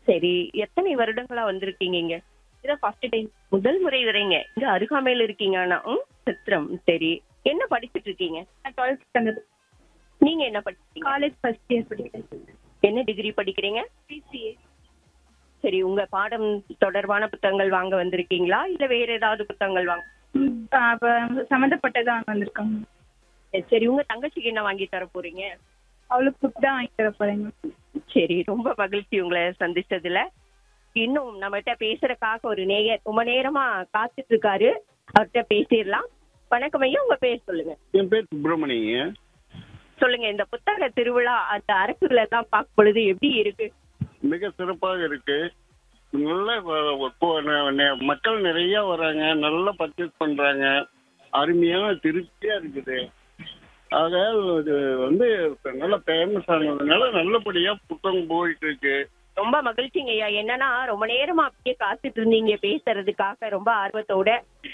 சரி எத்தனை வருடங்களா வந்திருக்கீங்க இங்க இதான் ஃபர்ஸ்ட் டைம் முதல் முறை வரீங்க இங்க அருகாமையில இருக்கீங்க ஆனா ம், சித்திரம் சரி என்ன படிச்சிட்டு இருக்கீங்க நான் டுவெல்த் ஸ்டாண்டர்ட் நீங்க என்ன படிச்சீங்க காலேஜ் ஃபர்ஸ்ட் இயர் படிக்கிறேன் என்ன டிகிரி படிக்கிறீங்க பிசிஏ சரி உங்க பாடம் தொடர்பான புத்தகங்கள் வாங்க வந்திருக்கீங்களா இல்ல வேற ஏதாவது புத்தகங்கள் வாங்க அப்போ சம்மந்தப்பட்டதான் வந்திருக்காங்க சரி உங்க தங்கச்சிக்கு என்ன வாங்கி தர போறீங்க அவளுக்கு புக் தான் வாங்கி தர போறேங்க சரி ரொம்ப மகிழ்ச்சி உங்களை சந்திச்சதுல இன்னும் நம்மகிட்ட பேசுறதுக்காக ஒரு நேயர் ரொம்ப நேரமா காத்துட்டு இருக்காரு அவர்கிட்ட பேசிடலாம் வணக்கம் ஐயா உங்க பேர் சொல்லுங்க என் பேர் சுப்பிரமணியங்க சொல்லுங்க இந்த புத்தக திருவிழா அந்த அரங்குல எல்லாம் பார்க்கும் பொழுது எப்படி இருக்கு மிக சிறப்பாக இருக்கு நல்ல வ- கொ- ந- ந- மக்கள் நிறைய வராங்க நல்லா பர்ச்சேஸ் பண்றாங்க அருமையான திருப்தியா இருக்குது ஆக இது வந்து நல்ல ஃபேமஸ் ஆனதுனால நல்லபடியா புத்தகம் போயிட்டு இருக்கு ரொம்ப மகிழ்ச்சிங்க ஐயா என்னன்னா ரொம்ப நேரமா அப்படியே காத்துட்டு இருந்தீங்க பேசுறதுக்காக ரொம்ப ஆர்வத்தோட